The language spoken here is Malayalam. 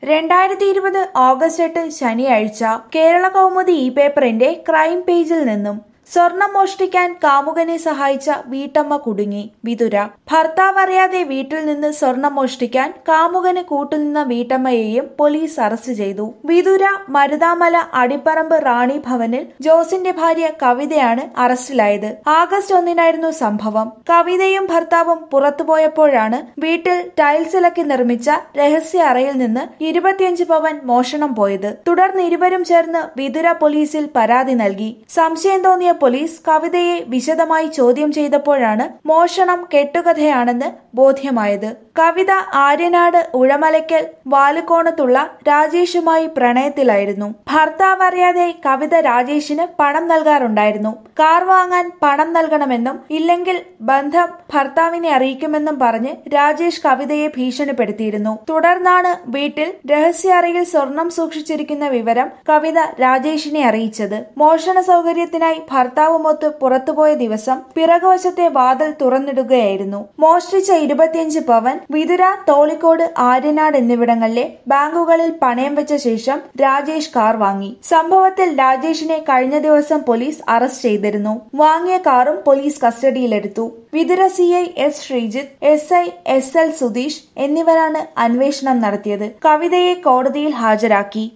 രണ്ടായിരത്തി ഇരുപത് ഓഗസ്റ്റ് എട്ട് ശനിയാഴ്ച കേരള കൗമുദി ഇ പേപ്പറിന്റെ ക്രൈം പേജിൽ നിന്നും സ്വർണം മോഷ്ടിക്കാൻ കാമുകനെ സഹായിച്ച വീട്ടമ്മ കുടുങ്ങി വിതുര ഭർത്താവ് അറിയാതെ വീട്ടിൽ നിന്ന് സ്വർണം മോഷ്ടിക്കാൻ കാമുകന് കൂട്ടുനിന്ന വീട്ടമ്മയെയും പോലീസ് അറസ്റ്റ് ചെയ്തു വിതുര മരുതാമല അടിപ്പറമ്പ് റാണി ഭവനിൽ ജോസിന്റെ ഭാര്യ കവിതയാണ് അറസ്റ്റിലായത് ആഗസ്റ്റ് ഒന്നിനായിരുന്നു സംഭവം കവിതയും ഭർത്താവും പുറത്തുപോയപ്പോഴാണ് വീട്ടിൽ ടൈൽസ് ഇളക്കി നിർമ്മിച്ച രഹസ്യ അറയിൽ നിന്ന് ഇരുപത്തിയഞ്ച് പവൻ മോഷണം പോയത് തുടർന്ന് ഇരുവരും ചേർന്ന് വിതുര പോലീസിൽ പരാതി നൽകി സംശയം തോന്നിയ പോലീസ് കവിതയെ വിശദമായി ചോദ്യം ചെയ്തപ്പോഴാണ് മോഷണം കെട്ടുകഥയാണെന്ന് ബോധ്യമായത് കവിത ആര്യനാട് ഉഴമലയ്ക്കൽ വാലുകോണത്തുള്ള രാജേഷുമായി പ്രണയത്തിലായിരുന്നു ഭർത്താവ് അറിയാതെ കവിത രാജേഷിന് പണം നൽകാറുണ്ടായിരുന്നു കാർ വാങ്ങാൻ പണം നൽകണമെന്നും ഇല്ലെങ്കിൽ ബന്ധം ഭർത്താവിനെ അറിയിക്കുമെന്നും പറഞ്ഞ് രാജേഷ് കവിതയെ ഭീഷണിപ്പെടുത്തിയിരുന്നു തുടർന്നാണ് വീട്ടിൽ രഹസ്യ അറയിൽ സ്വർണം സൂക്ഷിച്ചിരിക്കുന്ന വിവരം കവിത രാജേഷിനെ അറിയിച്ചത് മോഷണ സൗകര്യത്തിനായി ഭർത്താവുമൊത്ത് പുറത്തുപോയ ദിവസം പിറകുവശത്തെ വാതിൽ തുറന്നിടുകയായിരുന്നു മോഷ്ടിച്ച ഇരുപത്തിയഞ്ച് പവൻ വിതുര തോളിക്കോട് ആര്യനാട് എന്നിവിടങ്ങളിലെ ബാങ്കുകളിൽ പണയം വെച്ച ശേഷം രാജേഷ് കാർ വാങ്ങി സംഭവത്തിൽ രാജേഷിനെ കഴിഞ്ഞ ദിവസം പോലീസ് അറസ്റ്റ് ചെയ്തിരുന്നു വാങ്ങിയ കാറും പോലീസ് കസ്റ്റഡിയിലെടുത്തു Vithura C I S Sreejith S I S L Sudheesh എന്നിവരാണ് അന്വേഷണം നടത്തിയത് കവിതയെ കോടതിയിൽ ഹാജരാക്കി